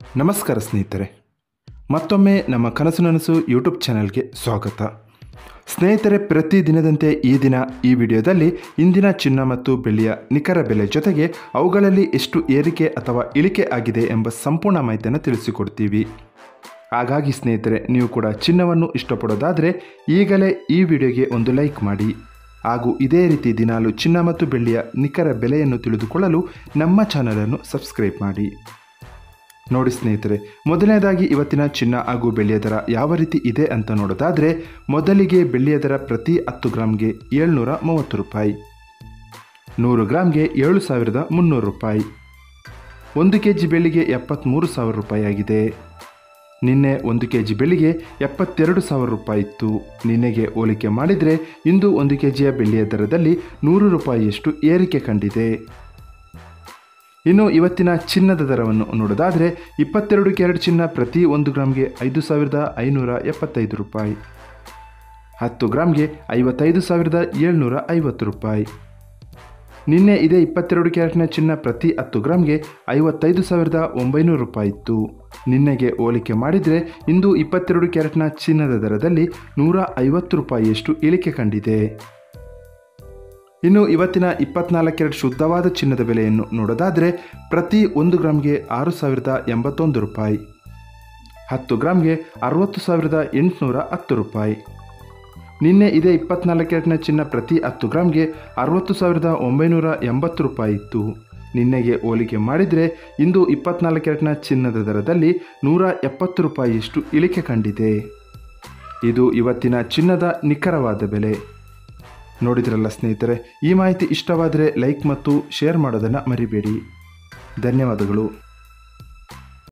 ನಮಸ್ಕಾರ ಸ್ನೇಹಿತರೆ ಮತ್ತೊಮ್ಮೆ ನಮ್ಮ ಕನಸು ನನಸು ಯೂಟ್ಯೂಬ್ ಚಾನೆಲ್ಗೆ ಸ್ವಾಗತ ಸ್ನೇಹಿತರೆ ಪ್ರತಿ ದಿನದಂತೆ ಈ ದಿನ ಈ ವಿಡಿಯೋದಲ್ಲಿ ಇಂದಿನ ಚಿನ್ನ ಮತ್ತು ಬೆಳ್ಳಿಯ ನಿಖರ ಬೆಲೆ ಜೊತೆಗೆ ಅವುಗಳಲ್ಲಿ ಎಷ್ಟು ಏರಿಕೆ ಅಥವಾ ಇಳಿಕೆ ಆಗಿದೆ ಎಂಬ ಸಂಪೂರ್ಣ ಮಾಹಿತಿಯನ್ನು ತಿಳಿಸಿಕೊಡ್ತೀವಿ ಹಾಗಾಗಿ ಸ್ನೇಹಿತರೆ ನೀವು ಕೂಡ ಚಿನ್ನವನ್ನು ಇಷ್ಟಪಡೋದಾದರೆ ಈಗಲೇ ಈ ವಿಡಿಯೋಗೆ ಒಂದು ಲೈಕ್ ಮಾಡಿ ಹಾಗೂ ಇದೇ ರೀತಿ ದಿನಾಲು ಚಿನ್ನ ಮತ್ತು ಬೆಳ್ಳಿಯ ನಿಖರ ಬೆಲೆಯನ್ನು ತಿಳಿದುಕೊಳ್ಳಲು ನಮ್ಮ ಚಾನಲನ್ನು ಸಬ್ಸ್ಕ್ರೈಬ್ ಮಾಡಿ ನೋಡಿ ಸ್ನೇಹಿತರೆ ಮೊದಲನೇದಾಗಿ ಇವತ್ತಿನ ಚಿನ್ನ ಹಾಗೂ ಬೆಳ್ಳಿಯ ದರ ಯಾವ ರೀತಿ ಇದೆ ಅಂತ ನೋಡೋದಾದರೆ ಮೊದಲಿಗೆ ಬೆಳ್ಳಿಯ ದರ ಪ್ರತಿ ಹತ್ತು ಗ್ರಾಮ್ಗೆ ಏಳ್ನೂರ ಮೂವತ್ತು ರೂಪಾಯಿ ನೂರು ಗ್ರಾಮ್ಗೆ ಏಳು ಸಾವಿರದ ಮುನ್ನೂರು ರೂಪಾಯಿ ಒಂದು ಕೆ ಜಿ ಬೆಳ್ಳಿಗೆ ಎಪ್ಪತ್ತ್ಮೂರು ಸಾವಿರ ರೂಪಾಯಿ ಆಗಿದೆ ನಿನ್ನೆ ಒಂದು ಕೆ ಜಿ ಬೆಳ್ಳಿಗೆ ಎಪ್ಪತ್ತೆರಡು ಸಾವಿರ ರೂಪಾಯಿ ಇತ್ತು ನಿನ್ನೆಗೆ ಹೋಲಿಕೆ ಮಾಡಿದರೆ ಇಂದು ಒಂದು ಕೆ ಜಿಯ ಬೆಳ್ಳಿಯ ದರದಲ್ಲಿ ನೂರು ರೂಪಾಯಿಯಷ್ಟು ಏರಿಕೆ ಕಂಡಿದೆ ಇನ್ನು ಇವತ್ತಿನ ಚಿನ್ನದ ದರವನ್ನು ನೋಡೋದಾದರೆ ಇಪ್ಪತ್ತೆರಡು ಕ್ಯಾರೆಟ್ ಚಿನ್ನ ಪ್ರತಿ ಒಂದು ಗ್ರಾಮ್ಗೆ ಐದು ಸಾವಿರದ ಐನೂರ ಎಪ್ಪತ್ತೈದು ರೂಪಾಯಿ ಹತ್ತು ಗ್ರಾಮ್ಗೆ ಐವತ್ತೈದು ಸಾವಿರದ ಏಳ್ನೂರ ಐವತ್ತು ರೂಪಾಯಿ ನಿನ್ನೆ ಇದೇ ಇಪ್ಪತ್ತೆರಡು ಕ್ಯಾರೆಟ್ನ ಚಿನ್ನ ಪ್ರತಿ ಹತ್ತು ಗ್ರಾಮ್ಗೆ ಐವತ್ತೈದು ಸಾವಿರದ ಒಂಬೈನೂರು ರೂಪಾಯಿ ಇತ್ತು ನಿನ್ನೆಗೆ ಹೋಲಿಕೆ ಮಾಡಿದರೆ ಇಂದು ಇಪ್ಪತ್ತೆರಡು ಕ್ಯಾರೆಟ್ನ ಚಿನ್ನದ ದರದಲ್ಲಿ ನೂರ ಐವತ್ತು ರೂಪಾಯಿಯಷ್ಟು ಇಳಿಕೆ ಕಂಡಿದೆ ಇನ್ನು ಇವತ್ತಿನ ಇಪ್ಪತ್ನಾಲ್ಕು ಕ್ಯಾರೆಟ್ ಶುದ್ಧವಾದ ಚಿನ್ನದ ಬೆಲೆಯನ್ನು ನೋಡೋದಾದರೆ ಪ್ರತಿ ಒಂದು ಗ್ರಾಮ್ಗೆ ಆರು ಸಾವಿರದ ಎಂಬತ್ತೊಂದು ರೂಪಾಯಿ ಹತ್ತು ಗ್ರಾಮ್ಗೆ ಅರವತ್ತು ಸಾವಿರದ ಎಂಟುನೂರ ಹತ್ತು ರೂಪಾಯಿ ನಿನ್ನೆ ಇದೇ ಇಪ್ಪತ್ನಾಲ್ಕು ಕ್ಯಾರೆಟ್ನ ಚಿನ್ನ ಪ್ರತಿ ಹತ್ತು ಗ್ರಾಮ್ಗೆ ಅರವತ್ತು ಸಾವಿರದ ಒಂಬೈನೂರ ಎಂಬತ್ತು ರೂಪಾಯಿ ಇತ್ತು ನಿನ್ನೆಗೆ ಹೋಲಿಕೆ ಮಾಡಿದರೆ ಇಂದು ಇಪ್ಪತ್ನಾಲ್ಕು ಕ್ಯಾರೆಟ್ನ ಚಿನ್ನದ ದರದಲ್ಲಿ ನೂರ ಎಪ್ಪತ್ತು ರೂಪಾಯಿಯಷ್ಟು ಇಳಿಕೆ ಕಂಡಿದೆ ಇದು ಇವತ್ತಿನ ಚಿನ್ನದ ನಿಖರವಾದ ಬೆಲೆ ನೋಡಿದ್ರಲ್ಲ ಸ್ನೇಹಿತರೆ ಈ ಮಾಹಿತಿ ಇಷ್ಟವಾದರೆ ಲೈಕ್ ಮತ್ತು ಶೇರ್ ಮಾಡೋದನ್ನು ಮರಿಬೇಡಿ ಧನ್ಯವಾದಗಳು